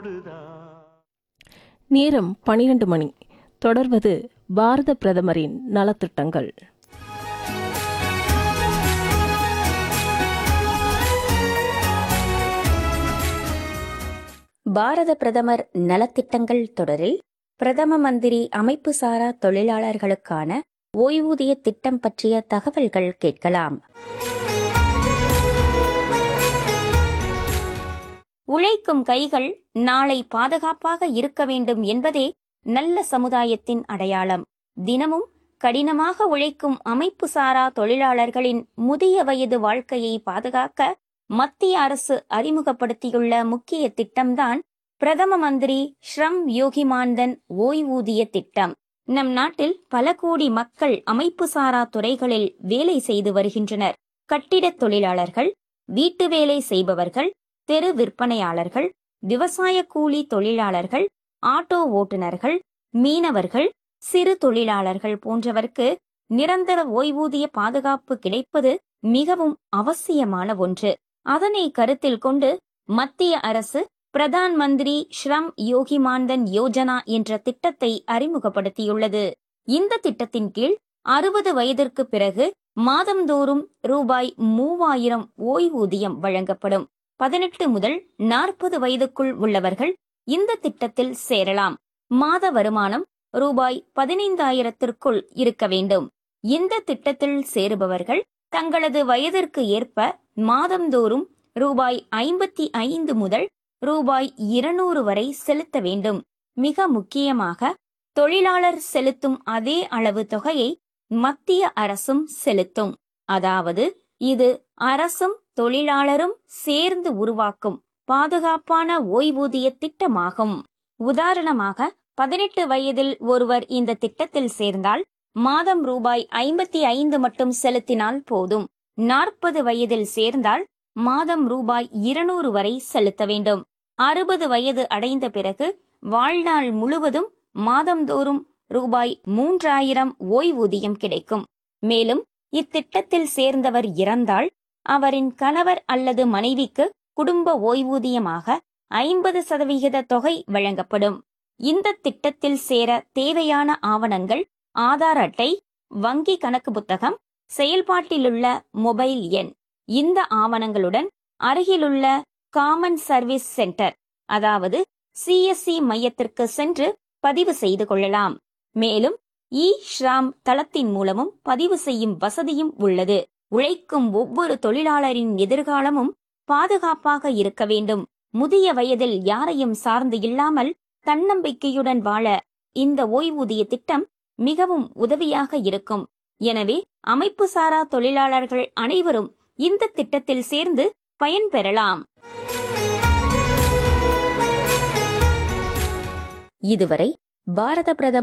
நேரம் பனிரெண்டு மணி தொடர்வது பாரத பிரதமரின் நலத்திட்டங்கள் பாரத பிரதமர் நலத்திட்டங்கள் தொடரில் பிரதம மந்திரி அமைப்பு சாரா தொழிலாளர்களுக்கான ஓய்வூதிய திட்டம் பற்றிய தகவல்கள் கேட்கலாம் உழைக்கும் கைகள் நாளை பாதுகாப்பாக இருக்க வேண்டும் என்பதே நல்ல சமுதாயத்தின் அடையாளம் தினமும் கடினமாக உழைக்கும் அமைப்பு சாரா தொழிலாளர்களின் முதிய வயது வாழ்க்கையை பாதுகாக்க மத்திய அரசு அறிமுகப்படுத்தியுள்ள முக்கிய திட்டம்தான் பிரதம மந்திரி ஸ்ரம் யோகி மான்தன் ஓய்வூதிய திட்டம் நம் நாட்டில் பல கோடி மக்கள் அமைப்பு சாரா துறைகளில் வேலை செய்து வருகின்றனர் கட்டிடத் தொழிலாளர்கள் வீட்டு வேலை செய்பவர்கள் தெரு விற்பனையாளர்கள் விவசாய கூலி தொழிலாளர்கள் ஆட்டோ ஓட்டுநர்கள் மீனவர்கள் சிறு தொழிலாளர்கள் போன்றவர்க்கு நிரந்தர ஓய்வூதிய பாதுகாப்பு கிடைப்பது மிகவும் அவசியமான ஒன்று அதனை கருத்தில் கொண்டு மத்திய அரசு பிரதான் மந்திரி ஸ்ரம் யோகி மான்தன் யோஜனா என்ற திட்டத்தை அறிமுகப்படுத்தியுள்ளது இந்த திட்டத்தின் கீழ் அறுபது வயதிற்கு பிறகு மாதந்தோறும் ரூபாய் மூவாயிரம் ஓய்வூதியம் வழங்கப்படும் பதினெட்டு முதல் நாற்பது வயதுக்குள் உள்ளவர்கள் இந்த திட்டத்தில் சேரலாம் மாத வருமானம் ரூபாய் பதினைந்தாயிரத்திற்குள் இருக்க வேண்டும் இந்த திட்டத்தில் சேருபவர்கள் தங்களது வயதிற்கு ஏற்ப மாதந்தோறும் ரூபாய் ஐம்பத்தி ஐந்து முதல் ரூபாய் இருநூறு வரை செலுத்த வேண்டும் மிக முக்கியமாக தொழிலாளர் செலுத்தும் அதே அளவு தொகையை மத்திய அரசும் செலுத்தும் அதாவது இது அரசும் தொழிலாளரும் சேர்ந்து உருவாக்கும் பாதுகாப்பான ஓய்வூதிய திட்டமாகும் உதாரணமாக பதினெட்டு வயதில் ஒருவர் இந்த திட்டத்தில் சேர்ந்தால் மாதம் ரூபாய் ஐம்பத்தி ஐந்து மட்டும் செலுத்தினால் போதும் நாற்பது வயதில் சேர்ந்தால் மாதம் ரூபாய் இருநூறு வரை செலுத்த வேண்டும் அறுபது வயது அடைந்த பிறகு வாழ்நாள் முழுவதும் மாதந்தோறும் ரூபாய் மூன்றாயிரம் ஓய்வூதியம் கிடைக்கும் மேலும் இத்திட்டத்தில் சேர்ந்தவர் இறந்தால் அவரின் கணவர் அல்லது மனைவிக்கு குடும்ப ஓய்வூதியமாக ஐம்பது சதவிகித தொகை வழங்கப்படும் இந்த திட்டத்தில் சேர தேவையான ஆவணங்கள் ஆதார் அட்டை வங்கி கணக்கு புத்தகம் செயல்பாட்டிலுள்ள மொபைல் எண் இந்த ஆவணங்களுடன் அருகிலுள்ள காமன் சர்வீஸ் சென்டர் அதாவது சிஎஸ்சி மையத்திற்கு சென்று பதிவு செய்து கொள்ளலாம் மேலும் இ ஷ்ராம் தளத்தின் மூலமும் பதிவு செய்யும் வசதியும் உள்ளது உழைக்கும் ஒவ்வொரு தொழிலாளரின் எதிர்காலமும் பாதுகாப்பாக இருக்க வேண்டும் முதிய வயதில் யாரையும் சார்ந்து இல்லாமல் தன்னம்பிக்கையுடன் வாழ இந்த ஓய்வூதிய திட்டம் மிகவும் உதவியாக இருக்கும் எனவே அமைப்பு சாரா தொழிலாளர்கள் அனைவரும் இந்த திட்டத்தில் சேர்ந்து பயன்பெறலாம் இதுவரை பாரத பிரதமர்